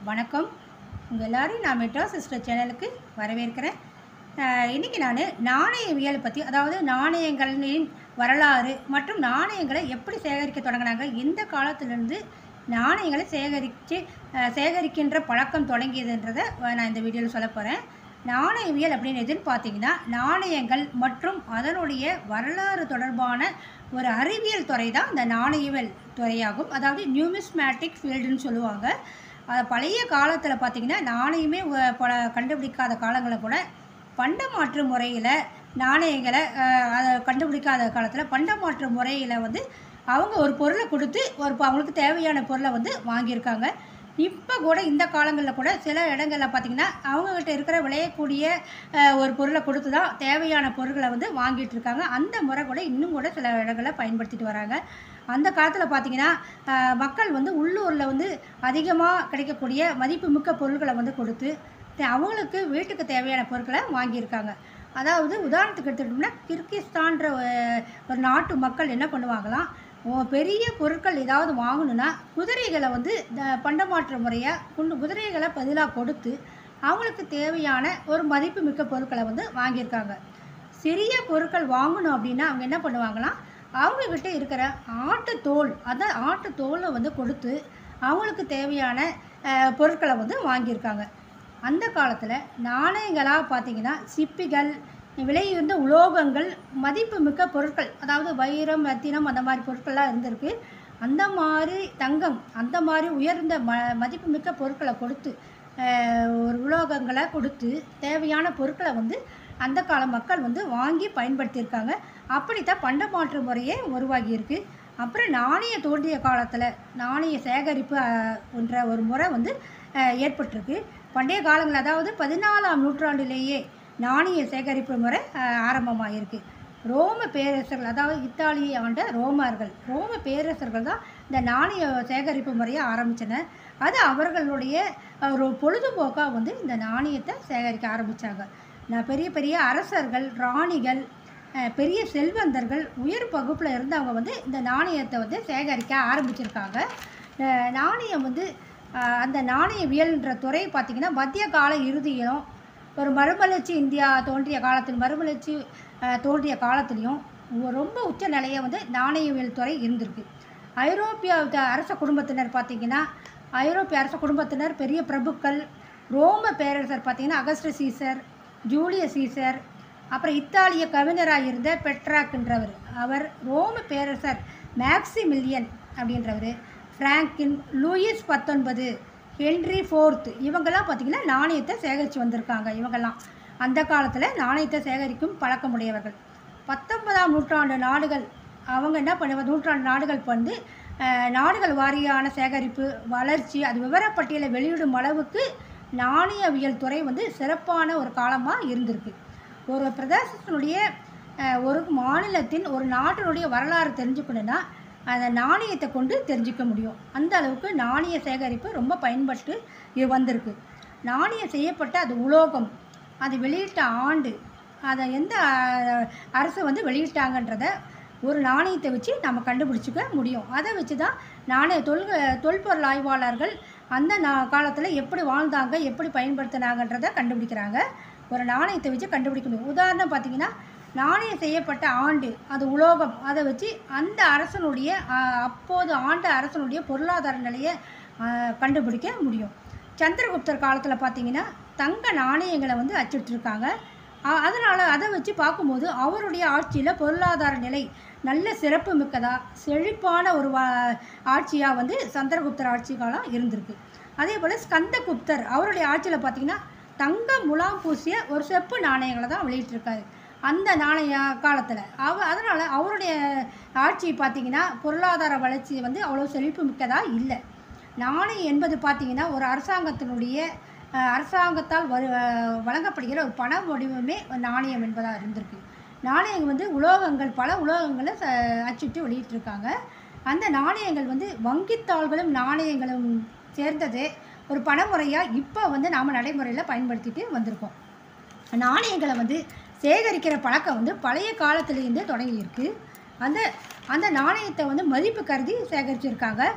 வணக்கம் உங்கள் எல்லாரையும் நான் மெட்ரா சிஸ்டர் சேனலுக்கு வரவேற்கிறேன் இன்றைக்கி நான் நாணயவியல் பற்றி அதாவது நாணயங்களின் வரலாறு மற்றும் நாணயங்களை எப்படி சேகரிக்க தொடங்கினாங்க எந்த காலத்திலிருந்து நாணயங்களை சேகரித்து சேகரிக்கின்ற பழக்கம் தொடங்கியதுன்றதை அஹ், நான் இந்த வீடியோவில் சொல்ல போகிறேன் நாணயவியல் அப்படின்னு எதுன்னு பார்த்தீங்கன்னா நாணயங்கள் மற்றும் அதனுடைய வரலாறு தொடர்பான ஒரு அறிவியல் துறை தான் இந்த நாணயவியல் துறையாகும் அதாவது நியூமிஸ்மேட்டிக் ஃபீல்டுன்னு சொல்லுவாங்க அது பழைய காலத்தில் பார்த்தீங்கன்னா நாணயமே வ- பல கண்டுபிடிக்காத காலங்களில் கூட பண்டமாற்று முறையில் நாணயங்களை அஹ், அதை கண்டுபிடிக்காத காலத்தில் பண்டமாற்று முறையில் வந்து அவங்க ஒரு பொருளை கொடுத்து ஒரு ப- அவங்களுக்கு தேவையான பொருளை வந்து வாங்கியிருக்காங்க இப்போ கூட இந்த காலங்களில் கூட சில இடங்களில் பார்த்திங்கன்னா அவங்கக்கிட்ட இருக்கிற விளையக்கூடிய அஹ், ஒரு பொருளை கொடுத்து தான் தேவையான பொருட்களை வந்து வாங்கிட்டு இருக்காங்க அந்த முறை கூட இன்னும் கூட சில இடங்களில் பயன்படுத்திட்டு வராங்க அந்த காலத்தில் பார்த்திங்கன்னா அஹ், மக்கள் வந்து உள்ளூரில் வந்து அதிகமாக கிடைக்கக்கூடிய மதிப்புமிக்க பொருட்களை வந்து கொடுத்து தே- அவங்களுக்கு வீட்டுக்கு தேவையான பொருட்களை வாங்கியிருக்காங்க அதாவது உதாரணத்துக்கு எடுத்துக்கிட்டோம்னா கிர்கிஸ்தான்ற ஒரு- ஒரு நாட்டு மக்கள் என்ன பண்ணுவாங்களாம் ஓ, பெரிய பொருட்கள் ஏதாவது வாங்கணும்னா குதிரைகளை வந்து இந்த பண்டமாற்று முறையாக குண்டு குதிரைகளை பதிலாக கொடுத்து அவங்களுக்கு தேவையான ஒரு மதிப்புமிக்க பொருட்களை வந்து வாங்கியிருக்காங்க சிறிய பொருட்கள் வாங்கணும் அப்படின்னா அவங்க என்ன பண்ணுவாங்களாம் அவங்கக்கிட்ட இருக்கிற ஆட்டு தோல் அந்த ஆட்டு தோலை வந்து கொடுத்து அவங்களுக்கு தேவையான அஹ், பொருட்களை வந்து வாங்கியிருக்காங்க அந்த காலத்தில் நாணயங்களாக பார்த்தீங்கன்னா சிப்பிகள் விலையுயர்ந்த உலோகங்கள் மதிப்புமிக்க பொருட்கள் அதாவது வைரம் ரத்தினம் அந்த மாதிரி பொருட்கள்லாம் இருந்திருக்கு அந்த மாதிரி தங்கம் அந்த மாதிரி உயர்ந்த ம மதிப்புமிக்க பொருட்களை கொடுத்து அஹ், ஒரு உலோகங்களை கொடுத்து தேவையான பொருட்களை வந்து அந்த கால மக்கள் வந்து வாங்கி பயன்படுத்தியிருக்காங்க அப்படித்தான் பண்டமாற்று முறையே உருவாகியிருக்கு அப்புறம் நாணய தோன்றிய காலத்தில் நாணய சேகரிப்பு அஹ், என்ற ஒரு முறை வந்து அஹ், ஏற்பட்டிருக்கு பண்டைய காலங்கள் அதாவது பதினாலாம் நூற்றாண்டிலேயே நாணய சேகரிப்பு முறை அஹ், ஆரம்பமாகிருக்கு ரோம பேரரசர்கள் அதாவது இத்தாலியை ஆண்ட ரோமர்கள் ரோம பேரரசர்கள் தான் இந்த நாணய சேகரிப்பு முறையை ஆரம்பித்தனர் அது அவர்களுடைய அஹ், ஒரு பொழுதுபோக்காக வந்து இந்த நாணயத்தை சேகரிக்க ஆரம்பித்தாங்க நான் பெரிய பெரிய அரசர்கள் ராணிகள் அஹ், பெரிய செல்வந்தர்கள் உயர் வகுப்பில் இருந்தவங்க வந்து இந்த நாணயத்தை வந்து சேகரிக்க ஆரம்பிச்சிருக்காங்க அஹ், நாணயம் வந்து அஹ், அந்த நாணயவியல்ன்ற துறை பார்த்திங்கன்னா மத்திய கால இறுதியிலும் ஒரு மறுமலர்ச்சி இந்தியா தோன்றிய காலத்தில் மறுமலர்ச்சி அஹ், தோன்றிய காலத்துலேயும் ரொம்ப உச்ச நிலையை வந்து நாணயவியல் துறை இருந்திருக்கு ஐரோப்பிய த- அரச குடும்பத்தினர் பார்த்திங்கன்னா ஐரோப்பிய அரச குடும்பத்தினர் பெரிய பிரபுக்கள் ரோம பேரரசர் பார்த்திங்கன்னா அகஸ்ட சீசர் ஜூலிய சீசர் அப்புறம் இத்தாலிய கவிஞராக இருந்த பெட்ராக்ன்றவர் அவர் ரோம பேரரசர் மேக்சிமில்லியன் அப்படின்றவர் ஃப்ராங்கின் லூயிஸ் பத்தொன்பது ஹென்ரி ஃபோர்த் இவங்கெல்லாம் பார்த்திங்கன்னா நாணயத்தை சேகரித்து வந்திருக்காங்க இவங்கெல்லாம் அந்த காலத்தில் நாணயத்தை சேகரிக்கும் பழக்கமுடையவர்கள் பத்தொன்பதாம் நூற்றாண்டு நாடுகள் அவங்க என்ன பண்ணுவாங்க நூற்றாண்டு நாடுகள் வந்து அஹ், நாடுகள் வாரியான சேகரிப்பு வளர்ச்சி அது விவரப்பட்டியலை வெளியிடும் அளவுக்கு நாணயவியல் துறை வந்து சிறப்பான ஒரு காலமாக இருந்திருக்கு ஒரு பிரதேசத்தினுடைய அஹ், ஒரு மாநிலத்தின் ஒரு நாட்டினுடைய வரலாறு தெரிஞ்சுக்கணுன்னா அந்த நாணயத்தை கொண்டு தெரிஞ்சுக்க முடியும் அந்த அளவுக்கு நாணய சேகரிப்பு ரொம்ப பயன்பட்டு இது வந்திருக்கு நாணயம் செய்யப்பட்ட அது உலோகம் அது வெளியிட்ட ஆண்டு அதை எந்த அஹ், அரசு வந்து வெளியிட்டாங்கன்றத ஒரு நாணயத்தை வச்சு நம்ம கண்டுபிடிச்சிக்க முடியும் அதை வச்சு தான் நாணய தொல் தொல்பொருள் ஆய்வாளர்கள் அந்த நா காலத்தில் எப்படி வாழ்ந்தாங்க எப்படி பயன்படுத்தினாங்கன்றதை கண்டுபிடிக்கிறாங்க ஒரு நாணயத்தை வச்சு கண்டுபிடிக்க முடியும் உதாரணம் பார்த்தீங்கன்னா நாணயம் செய்யப்பட்ட ஆண்டு அது உலோகம் அதை வச்சு அந்த அரசனுடைய அஹ், அப்போது ஆண்ட அரசனுடைய பொருளாதார நிலையை அஹ், கண்டுபிடிக்க முடியும் சந்திரகுப்தர் காலத்தில் பார்த்தீங்கன்னா தங்க நாணயங்களை வந்து அச்சிட்டிருக்காங்க அதனால் அதை வச்சு பார்க்கும்போது அவருடைய ஆட்சியில் பொருளாதார நிலை நல்ல சிறப்பு மிக்கதா செழிப்பான ஒரு வா ஆட்சியாக வந்து சந்திரகுப்தர் ஆட்சி காலம் இருந்திருக்கு அதே போல் ஸ்கந்தகுப்தர் அவருடைய ஆட்சியில் பார்த்தீங்கன்னா தங்க முலாம் பூசிய ஒரு செப்பு நாணயங்களை தான் வெளியிட்டிருக்காரு அந்த நாணய காலத்தில் அவ அதனால் அவருடைய ஆட்சி பார்த்திங்கன்னா பொருளாதார வளர்ச்சி வந்து அவ்வளோ செழிப்பு மிக்கதாக இல்லை நாணயம் என்பது பார்த்திங்கன்னா ஒரு அரசாங்கத்தினுடைய அஹ், அரசாங்கத்தால் வரு அஹ், வழங்கப்படுகிற ஒரு பண வடிவமே நாணயம் என்பதாக இருந்திருக்கு நாணயம் வந்து உலோகங்கள் பல உலோகங்களை ச அச்சிட்டு வெளியிட்டிருக்காங்க அந்த நாணயங்கள் வந்து வங்கித்தாள்களும் நாணயங்களும் சேர்ந்தது ஒரு பணமுறையாக இப்போ வந்து நாம் நடைமுறையில் பயன்படுத்திட்டு வந்திருக்கோம் நாணயங்களை வந்து சேகரிக்கிற பழக்கம் வந்து பழைய காலத்திலேருந்து தொடங்கியிருக்கு அந்த அந்த நாணயத்தை வந்து மதிப்பு கருதி சேகரிச்சிருக்காங்க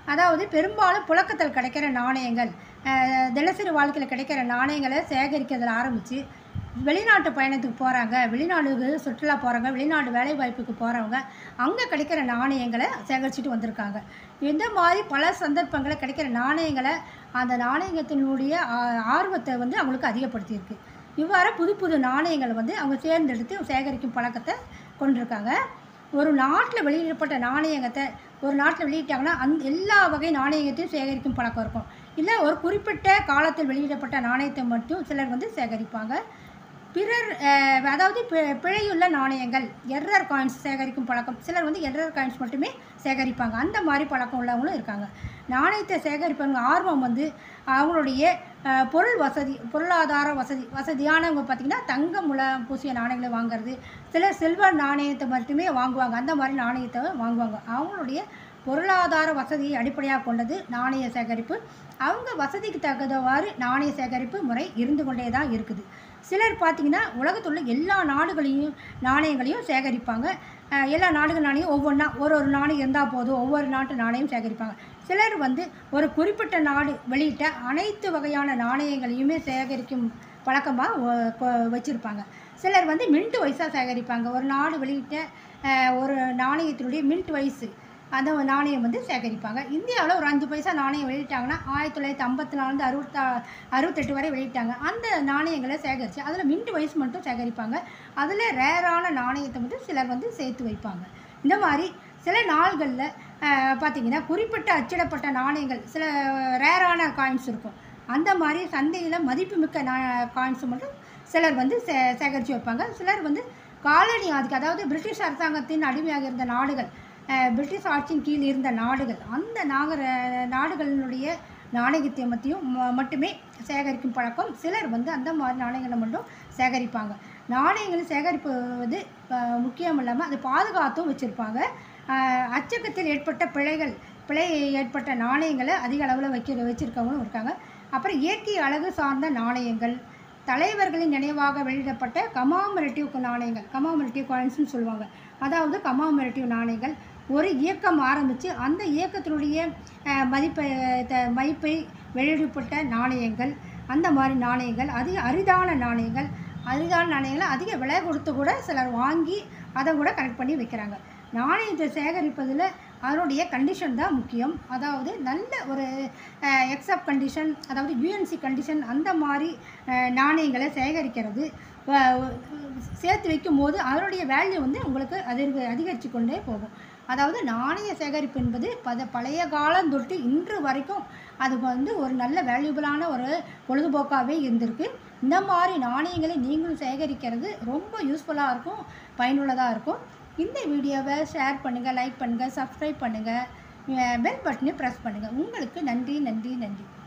அதாவது பெரும்பாலும் புழக்கத்தில் கிடைக்கிற நாணயங்கள் அஹ், தினசரி வாழ்க்கையில் கிடைக்கிற நாணயங்களை சேகரிக்கிறதுல ஆரம்பித்து வெளிநாட்டு பயணத்துக்கு போகிறாங்க வெளிநாடுக்கு சுற்றுலா போகிறாங்க வெளிநாடு வேலை வாய்ப்புக்கு போகிறவங்க அங்கே கிடைக்கிற நாணயங்களை சேகரிச்சுட்டு வந்திருக்காங்க இந்த மாதிரி பல சந்தர்ப்பங்களில் கிடைக்கிற நாணயங்களை அந்த நாணயத்தினுடைய ஆ- ஆர்வத்தை வந்து அவங்களுக்கு அதிகப்படுத்தியிருக்கு இவ்வாறு புது புது நாணயங்களை வந்து அவங்க தேர்ந்தெடுத்து சேகரிக்கும் பழக்கத்தை கொண்டிருக்காங்க ஒரு நாட்டில் வெளியிடப்பட்ட நாணயத்தை ஒரு நாட்டில் வெளியிட்டாங்கன்னா அந் எல்லா வகை நாணயத்தையும் சேகரிக்கும் பழக்கம் இருக்கும் இல்லை ஒரு குறிப்பிட்ட காலத்தில் வெளியிடப்பட்ட நாணயத்தை மட்டும் சிலர் வந்து சேகரிப்பாங்க பிறர் அஹ், அதாவது பி- பிழையுள்ள நாணயங்கள் எர்ரர் காயின்ஸ் சேகரிக்கும் பழக்கம் சிலர் வந்து எர்ரர் காயின்ஸ் மட்டுமே சேகரிப்பாங்க அந்த மாதிரி பழக்கம் உள்ளவங்களும் இருக்காங்க நாணயத்தை சேகரிப்பவங்க ஆர்வம் வந்து அவங்களுடைய அஹ், பொருள் வசதி பொருளாதார வசதி வசதியானவங்க பார்த்திங்கன்னா தங்க முளை பூசிய நாணயங்களை வாங்குறது சிலர் சில்வர் நாணயத்தை மட்டுமே வாங்குவாங்க அந்த மாதிரி நாணயத்தை வாங்குவாங்க அவங்களுடைய பொருளாதார வசதியை அடிப்படையாக கொண்டது நாணய சேகரிப்பு அவங்க வசதிக்கு தகுந்தவாறு நாணய சேகரிப்பு முறை இருந்து கொண்டே தான் இருக்குது சிலர் பார்த்திங்கன்னா உலகத்தில் உள்ள எல்லா நாடுகளையும் நாணயங்களையும் சேகரிப்பாங்க அஹ் எல்லா நாடுகள் நாணயம் ஒவ்வொன்றா ஒரு ஒரு நாணயம் இருந்தால் போதும் ஒவ்வொரு நாட்டு நாணயம் சேகரிப்பாங்க சிலர் வந்து ஒரு குறிப்பிட்ட நாடு வெளியிட்ட அனைத்து வகையான நாணயங்களையுமே சேகரிக்கும் பழக்கமாக வச்சுருப்பாங்க சிலர் வந்து மின்ட் வயசாக சேகரிப்பாங்க ஒரு நாடு வெளியிட்ட அஹ், ஒரு நாணயத்தினுடைய மின்ட் வயசு அந்த நாணயம் வந்து சேகரிப்பாங்க இந்தியாவில் ஒரு அஞ்சு பைசா நாணயம் வெளியிட்டாங்கன்னா ஆயிரத்தி தொள்ளாயிரத்தி ஐம்பத்தி நாலுலேருந்து அறுபத்தா அறுபத்தெட்டு வரை வெளியிட்டாங்க அந்த நாணயங்களை சேகரித்து அதில் மின்ட் வயசு மட்டும் சேகரிப்பாங்க அதில் ரேரான நாணயத்தை மட்டும் சிலர் வந்து சேர்த்து வைப்பாங்க இந்த மாதிரி சில நாள்களில் பார்த்திங்கன்னா குறிப்பிட்ட அச்சிடப்பட்ட நாணயங்கள் சில ரேரான காயின்ஸ் இருக்கும் அந்த மாதிரி சந்தையில் மதிப்புமிக்க நா காயின்ஸ் மட்டும் சிலர் வந்து சே சேகரித்து வைப்பாங்க சிலர் வந்து காலனி ஆதிக்கம் அதாவது பிரிட்டிஷ் அரசாங்கத்தின் அடிமையாக இருந்த நாடுகள் அஹ், பிரிட்டிஷ் ஆட்சியின் கீழ் இருந்த நாடுகள் அந்த நாகர நாடுகளினுடைய நாணயத்தை மத்தியும் ம- மட்டுமே சேகரிக்கும் பழக்கம் சிலர் வந்து அந்த மாதிரி நாணயங்களை மட்டும் சேகரிப்பாங்க நாணயங்களை சேகரிப்பது அஹ், முக்கியம் இல்லாமல் அது பாதுகாத்தும் வச்சுருப்பாங்க அச்சகத்தில் ஏற்பட்ட பிழைகள் பிழை ஏற்பட்ட நாணயங்களை அதிக அளவில் வைக்கிற வச்சுருக்கவங்களும் இருக்காங்க அப்புறம் இயற்கை அழகு சார்ந்த நாணயங்கள் தலைவர்களின் நினைவாக வெளியிடப்பட்ட கமாமரேட்டிவ் நாணயங்கள் கமாமரேட்டிவ் காயின்ஸ்னு சொல்லுவாங்க அதாவது கமாமரேட்டிவ் நாணயங்கள் ஒரு இயக்கம் ஆரம்பித்து அந்த இயக்கத்தினுடைய அஹ், மதிப்பை த- மதிப்பை வெளியிடப்பட்ட நாணயங்கள் அந்த மாதிரி நாணயங்கள் அதிக அரிதான நாணயங்கள் அரிதான நாணயங்களை அதிக விலை கொடுத்து கூட சிலர் வாங்கி அதை கூட கனெக்ட் பண்ணி வைக்கிறாங்க நாணயத்தை சேகரிப்பதில் அதனுடைய கண்டிஷன் தான் முக்கியம் அதாவது நல்ல ஒரு எக்ஸப்ட் கண்டிஷன் அதாவது யூஎன்சி கண்டிஷன் அந்த மாதிரி அஹ், நாணயங்களை சேகரிக்கிறது அஹ், சேர்த்து வைக்கும் போது அதனுடைய வேல்யூ வந்து உங்களுக்கு அதிக அதிகரித்து கொண்டே போகும் அதாவது நாணய சேகரிப்பு என்பது பத பழைய காலம் தொட்டு இன்று வரைக்கும் அது வந்து ஒரு நல்ல வேல்யூபிளான ஒரு பொழுதுபோக்காகவே இருந்திருக்கு இந்த மாதிரி நாணயங்களை நீங்களும் சேகரிக்கிறது ரொம்ப யூஸ்ஃபுல்லாக இருக்கும் பயனுள்ளதாக இருக்கும் இந்த வீடியோவை ஷேர் பண்ணுங்கள் லைக் பண்ணுங்கள் சப்ஸ்கிரைப் பண்ணுங்கள் பெல் பட்டனை ப்ரெஸ் பண்ணுங்கள் உங்களுக்கு நன்றி நன்றி நன்றி